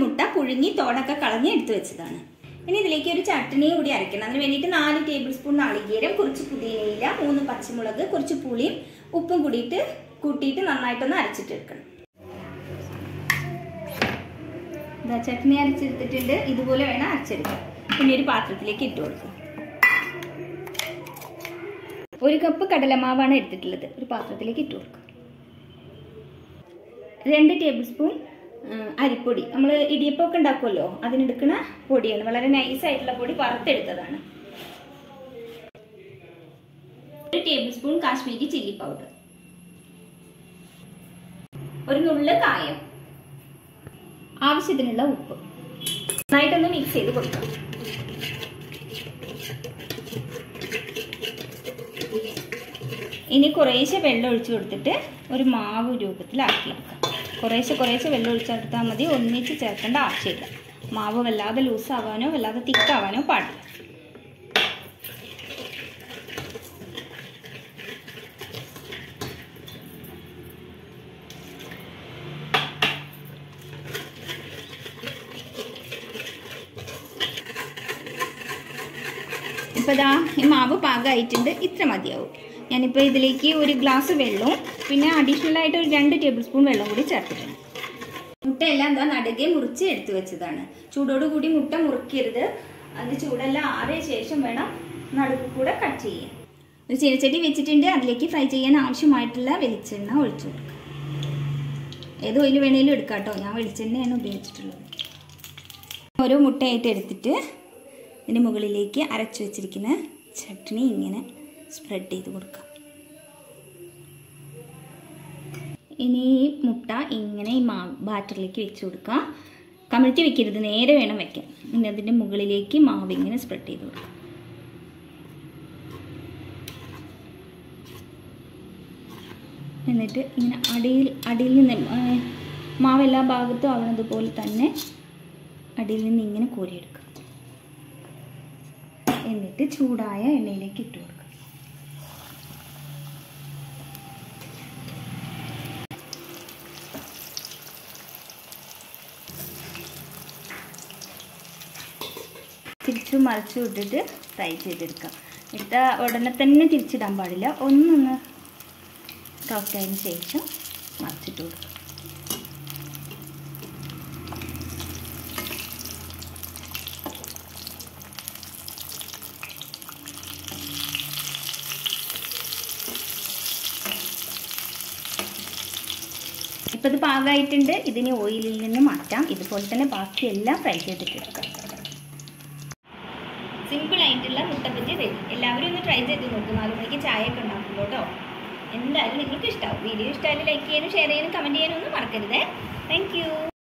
മുട്ട പുഴുങ്ങി തോടൊക്കെ കളഞ്ഞ് എടുത്തു വെച്ചതാണ് ഇനി ഇതിലേക്ക് ഒരു ചട്ടണിയും കൂടി അരയ്ക്കണം അതിന് വേണ്ടിയിട്ട് നാല് ടേബിൾ സ്പൂൺ നാളികേരം കുറച്ച് പുതിനയില മൂന്ന് പച്ചമുളക് കുറച്ച് പുളിയും ഉപ്പും കൂടിയിട്ട് കൂട്ടിയിട്ട് നന്നായിട്ടൊന്ന് അരച്ചിട്ടെടുക്കണം ഇതാ ചട്നി അരച്ചെടുത്തിട്ടുണ്ട് ഇതുപോലെ വേണം അരച്ചെടുക്കാൻ പിന്നെ ഒരു പാത്രത്തിലേക്ക് ഇട്ട് കൊടുക്കുക ഒരു കപ്പ് കടലമാവാണ് എടുത്തിട്ടുള്ളത് ഒരു പാത്രത്തിലേക്ക് ഇട്ട് കൊടുക്കുക രണ്ട് ടേബിൾ സ്പൂൺ അരിപ്പൊടി നമ്മൾ ഇടിയപ്പമൊക്കെ ഉണ്ടാക്കുമല്ലോ അതിനെടുക്കുന്ന പൊടിയാണ് വളരെ നൈസ് ആയിട്ടുള്ള പൊടി വറുത്തെടുത്തതാണ് ഒരു tablespoon Kashmiri chilli powder ഒരു നുള്ള് കായം ആവശ്യത്തിനുള്ള ഉപ്പ് നന്നായിട്ടൊന്ന് മിക്സ് ചെയ്ത് കൊടുക്കാം ഇനി കുറേശ്ശെ വെള്ളം ഒഴിച്ചു കൊടുത്തിട്ട് ഒരു മാവ് രൂപത്തിലാക്കിയെടുക്കാം കുറേശ്ശെ കുറേശ്ശെ വെള്ളം ഒഴിച്ചെടുത്താൽ മതി ഒന്നിച്ച് ചേർക്കേണ്ട ആവശ്യമില്ല മാവ് വല്ലാതെ ലൂസാവാനോ വല്ലാതെ തിക്കാവാനോ പാടില്ല ഇപ്പോൾ ഇതാ ഈ മാവ് പാകമായിട്ടുണ്ട് ഇത്ര മതിയാവും ഞാനിപ്പോൾ ഇതിലേക്ക് ഒരു ഗ്ലാസ് വെള്ളവും പിന്നെ അഡീഷണൽ ആയിട്ട് ഒരു രണ്ട് ടേബിൾ സ്പൂൺ വെള്ളം കൂടി ചേർത്തിട്ടുണ്ട് മുട്ടയെല്ലാം എന്താ നടുകെ മുറിച്ച് എടുത്തു വെച്ചതാണ് ചൂടോട് കൂടി മുട്ട മുറിക്കരുത് അത് ചൂടെല്ലാം ആറിയ ശേഷം വേണം നടുക്ക് കൂടെ കട്ട് ചെയ്യാൻ ഒരു ചീനച്ചട്ടി വെച്ചിട്ടുണ്ട് അതിലേക്ക് ഫ്രൈ ചെയ്യാൻ ആവശ്യമായിട്ടുള്ള വെളിച്ചെണ്ണ ഒഴിച്ചു കൊടുക്കുക ഏത് ഓയിൽ വേണേലും എടുക്കാം കേട്ടോ ഞാൻ വെളിച്ചെണ്ണയാണ് ഉപയോഗിച്ചിട്ടുള്ളത് ഓരോ മുട്ടയായിട്ട് എടുത്തിട്ട് ഇതിന് മുകളിലേക്ക് അരച്ചു വെച്ചിരിക്കുന്ന ചട്നി ഇങ്ങനെ സ്പ്രെഡ് ചെയ്ത് കൊടുക്കാം ഇനി ഈ മുട്ട ഇങ്ങനെ ഈ മാ ബാറ്ററിലേക്ക് വെച്ച് കൊടുക്കാം കമിഴ്ത്തി വെക്കരുത് നേരെ വേണം വെക്കാൻ ഇനി അതിൻ്റെ മുകളിലേക്ക് മാവ് ഇങ്ങനെ സ്പ്രെഡ് ചെയ്ത് കൊടുക്കാം എന്നിട്ട് ഇങ്ങനെ അടിയിൽ അടിയിൽ നിന്ന് ഏ, മാവ് എല്ലാ ഭാഗത്തും ആവുന്നത് പോലെ തന്നെ അടിയിൽ നിന്ന് ഇങ്ങനെ കോരിയെടുക്കുക എന്നിട്ട് ചൂടായ എണ്ണയിലേക്ക് ഇട്ട് കൊടുക്കുക തിരിച്ചു മറിച്ചു വിട്ടിട്ട് ഫ്രൈ ചെയ്തെടുക്കാം ഇട്ട ഉടനെ തന്നെ തിരിച്ചിടാൻ പാടില്ല ഒന്നൊന്ന് ടോസ്റ്റ് ആയതിനു ശേഷം മറിച്ചിട്ട് കൊടുക്കുക ഇപ്പം ഇത് പാകമായിട്ടുണ്ട് ഇതിനെ ഓയിലിൽ നിന്ന് മാറ്റാം ഇതുപോലെ തന്നെ ബാക്കിയെല്ലാം ഫ്രൈ ചെയ്തിട്ടെടുക്കാം സിമ്പിൾ ആയിട്ടുള്ള മുട്ടപ്പറ്റി റെഡി എല്ലാവരും ഒന്ന് ട്രൈ ചെയ്ത് നോക്കും നാല് മണിക്ക് ചായ ഒക്കെ ഉണ്ടാക്കും കേട്ടോ എന്തായാലും നിങ്ങൾക്ക് ഇഷ്ടമാവും വീഡിയോ ഇഷ്ടമായാലും ലൈക്ക് ചെയ്യാനും ഷെയർ ചെയ്യാനും കമൻറ്റ് ചെയ്യാനും ഒന്നും മറക്കരുതേ താങ്ക്